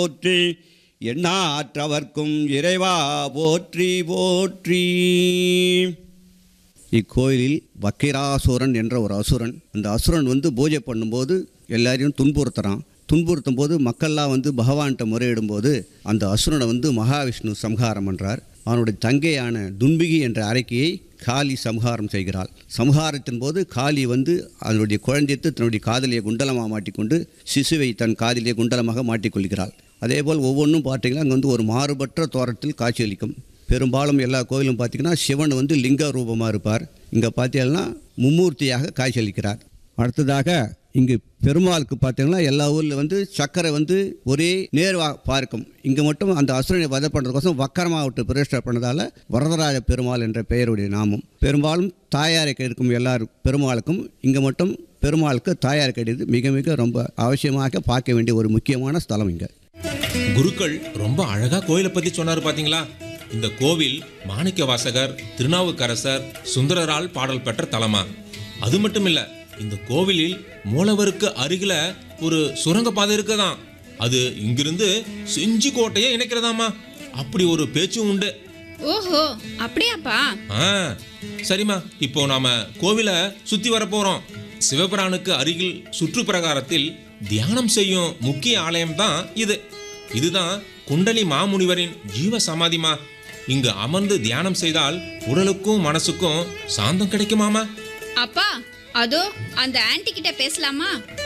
போற்றி எண்ணாற்றவர்க்கும் இறைவா போற்றி போற்றி இக்கோயிலில் வக்கிராசுரன் என்ற ஒரு அசுரன் அந்த அசுரன் வந்து பூஜை பண்ணும்போது எல்லாரையும் துன்புறுத்துறான் துன்புறுத்தும் போது மக்கள்லாம் வந்து பகவான்கிட்ட முறையிடும்போது அந்த அசுரனை வந்து மகாவிஷ்ணு சம்ஹாரம் பண்ணுறார் அவனுடைய தங்கையான துன்பிகி என்ற அரக்கியை காளி சம்ஹாரம் செய்கிறாள் சம்ஹாரத்தின் போது காளி வந்து அதனுடைய குழந்தைத்து தன்னுடைய காதலியை குண்டலமாக மாட்டிக்கொண்டு சிசுவை தன் காதிலே குண்டலமாக மாட்டிக்கொள்கிறாள் அதேபோல் ஒவ்வொன்றும் பார்த்தீங்கன்னா அங்கே வந்து ஒரு மாறுபட்ட தோரத்தில் காட்சியளிக்கும் பெரும்பாலும் எல்லா கோயிலும் பார்த்தீங்கன்னா சிவன் வந்து லிங்க ரூபமாக இருப்பார் இங்கே பார்த்தீங்கன்னா மும்மூர்த்தியாக காட்சியளிக்கிறார் அடுத்ததாக இங்கு பெருமாளுக்கு பார்த்தீங்கன்னா எல்லா ஊரில் வந்து சக்கரை வந்து ஒரே நேர்வா பார்க்கும் இங்கே மட்டும் அந்த அசுரனை வதை பண்ணுறதுக்கோசம் வக்கரமாக விட்டு பிரதிஷ்டை பண்ணதால் வரதராஜ பெருமாள் என்ற பெயருடைய நாமம் பெரும்பாலும் தாயாரை கிடைக்கும் எல்லா பெருமாளுக்கும் இங்கே மட்டும் பெருமாளுக்கு தாயார் கிடையாது மிக மிக ரொம்ப அவசியமாக பார்க்க வேண்டிய ஒரு முக்கியமான ஸ்தலம் இங்கே குருக்கள் ரொம்ப அழகா கோயிலை பத்தி சொன்னாரு பாத்தீங்களா இந்த கோவில் மாணிக்க வாசகர் திருநாவுக்கரசர் சுந்தரரால் பாடல் பெற்ற தலமா அது மட்டும் இல்ல இந்த கோவிலில் மூலவருக்கு அருகில ஒரு சுரங்க பாதை இருக்குதாம் அது இங்கிருந்து செஞ்சி கோட்டையை இணைக்கிறதாமா அப்படி ஒரு பேச்சும் உண்டு ஓஹோ அப்படியாப்பா ஆ சரிம்மா இப்போ நாம கோவிலை சுத்தி வர போறோம் சிவபிரானுக்கு அருகில் சுற்று பிரகாரத்தில் தியானம் செய்யும் முக்கிய ஆலயம் தான் இது இதுதான் குண்டலி மாமுனிவரின் ஜீவ சமாதிமா இங்கு அமர்ந்து தியானம் செய்தால் உடலுக்கும் மனசுக்கும் சாந்தம் கிடைக்குமாமா அப்பா அதோ அந்த ஆன்ட்டி கிட்ட பேசலாமா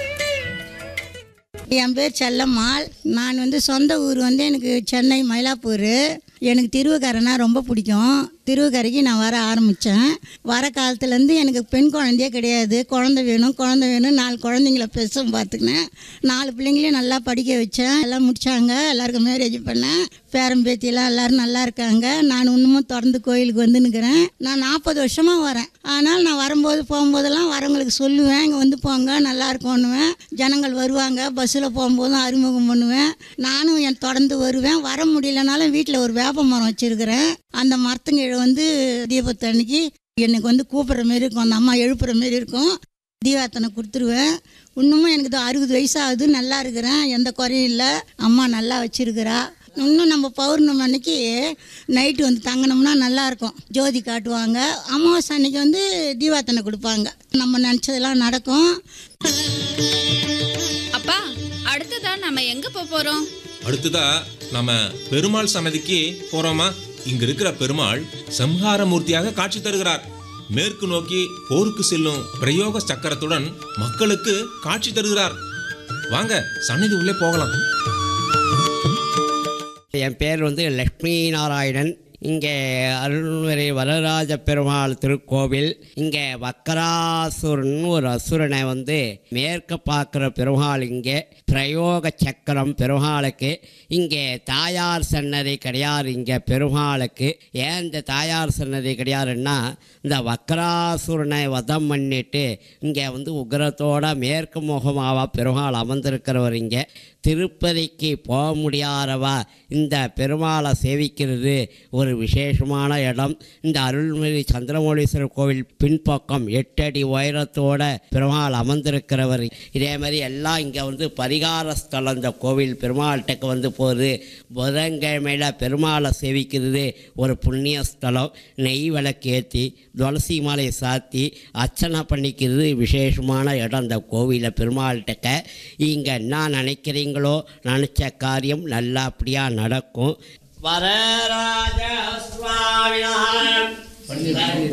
என் பேர் செல்லம்மாள் நான் வந்து சொந்த ஊர் வந்து எனக்கு சென்னை மயிலாப்பூர் எனக்கு திருவக்கரைனா ரொம்ப பிடிக்கும் திருவக்கரைக்கு நான் வர ஆரம்பித்தேன் வர காலத்துலேருந்து எனக்கு பெண் குழந்தையே கிடையாது குழந்தை வேணும் குழந்தை வேணும் நாலு குழந்தைங்கள பெருசும் பார்த்துக்கினேன் நாலு பிள்ளைங்களையும் நல்லா படிக்க வச்சேன் எல்லாம் முடித்தாங்க எல்லாருக்கும் மேரேஜ் பண்ணேன் பேரம் பேத்தியெல்லாம் எல்லோரும் நல்லா இருக்காங்க நான் இன்னமும் தொடர்ந்து கோயிலுக்கு வந்து நிற்கிறேன் நான் நாற்பது வருஷமாக வரேன் ஆனால் நான் வரும்போது போகும்போதெல்லாம் வரவங்களுக்கு சொல்லுவேன் இங்கே வந்து போங்க நல்லா இருக்கும்னுவேன் ஜனங்கள் வருவாங்க பஸ்ஸில் போகும்போதும் அறிமுகம் பண்ணுவேன் நானும் என் தொடர்ந்து வருவேன் வர முடியலனாலும் வீட்டில் ஒரு வேப்ப மரம் வச்சுருக்கிறேன் அந்த மரத்துங்கீழ வந்து தீபத்து அன்னைக்கு எனக்கு வந்து கூப்பிட்ற மாரி இருக்கும் அந்த அம்மா எழுப்புற மாரி இருக்கும் தீபாத்தனை கொடுத்துருவேன் இன்னமும் எனக்கு இது அறுபது வயசு ஆகுது நல்லா இருக்கிறேன் எந்த குறையும் இல்லை அம்மா நல்லா வச்சிருக்கிறா இன்னும் நம்ம பௌர்ணமி அன்னைக்கு நைட்டு வந்து தங்கினோம்னா நல்லா இருக்கும் ஜோதி காட்டுவாங்க அமாவாசை அன்னைக்கு வந்து தீபாத்தனை கொடுப்பாங்க நம்ம நினச்சதெல்லாம் நடக்கும் அப்பா அடுத்ததா நம்ம எங்க போக போறோம் அடுத்ததா நம்ம பெருமாள் சன்னதிக்கு போறோமா இங்க இருக்கிற பெருமாள் சம்ஹார மூர்த்தியாக காட்சி தருகிறார் மேற்கு நோக்கி போருக்கு செல்லும் பிரயோக சக்கரத்துடன் மக்களுக்கு காட்சி தருகிறார் வாங்க சன்னதி உள்ளே போகலாம் என் பேர் வந்து லக்ஷ்மி நாராயணன் இங்கே அருள்வரை வரராஜ பெருமாள் திருக்கோவில் இங்கே வக்கராசுரன் ஒரு அசுரனை வந்து மேற்க பார்க்குற பெருமாள் இங்கே பிரயோக சக்கரம் பெருமாளுக்கு இங்கே தாயார் சன்னதி கிடையாது இங்கே பெருமாளுக்கு ஏன் இந்த தாயார் சன்னதி கிடையாதுன்னா இந்த வக்கராசுரனை வதம் பண்ணிட்டு இங்கே வந்து உக்ரத்தோட மேற்கு முகமாவா பெருமாள் அமர்ந்திருக்கிறவர் இங்கே திருப்பதிக்கு போக முடியாதவா இந்த பெருமாளை சேவிக்கிறது ஒரு விசேஷமான இடம் இந்த அருள்மிகு சந்திரமௌலீஸ்வரர் கோவில் பின்பக்கம் எட்டடி உயரத்தோட பெருமாள் அமர்ந்திருக்கிறவர் இதே மாதிரி எல்லாம் இங்கே வந்து பரிகார ஸ்தலம் இந்த கோவில் பெருமாள்கிட்டக்கு வந்து போகுது புதன்கிழமையில் பெருமாளை சேவிக்கிறது ஒரு புண்ணிய ஸ்தலம் நெய் விளக்கு ஏற்றி துளசி மாலை சாத்தி அர்ச்சனை பண்ணிக்கிறது விசேஷமான இடம் இந்த கோவிலில் பெருமாள்கிட்டக்க இங்கே என்ன நினைக்கிறீங்களோ நினச்ச காரியம் நல்லபடியாக நடக்கும் வரராஜ சுவாமிநாதன்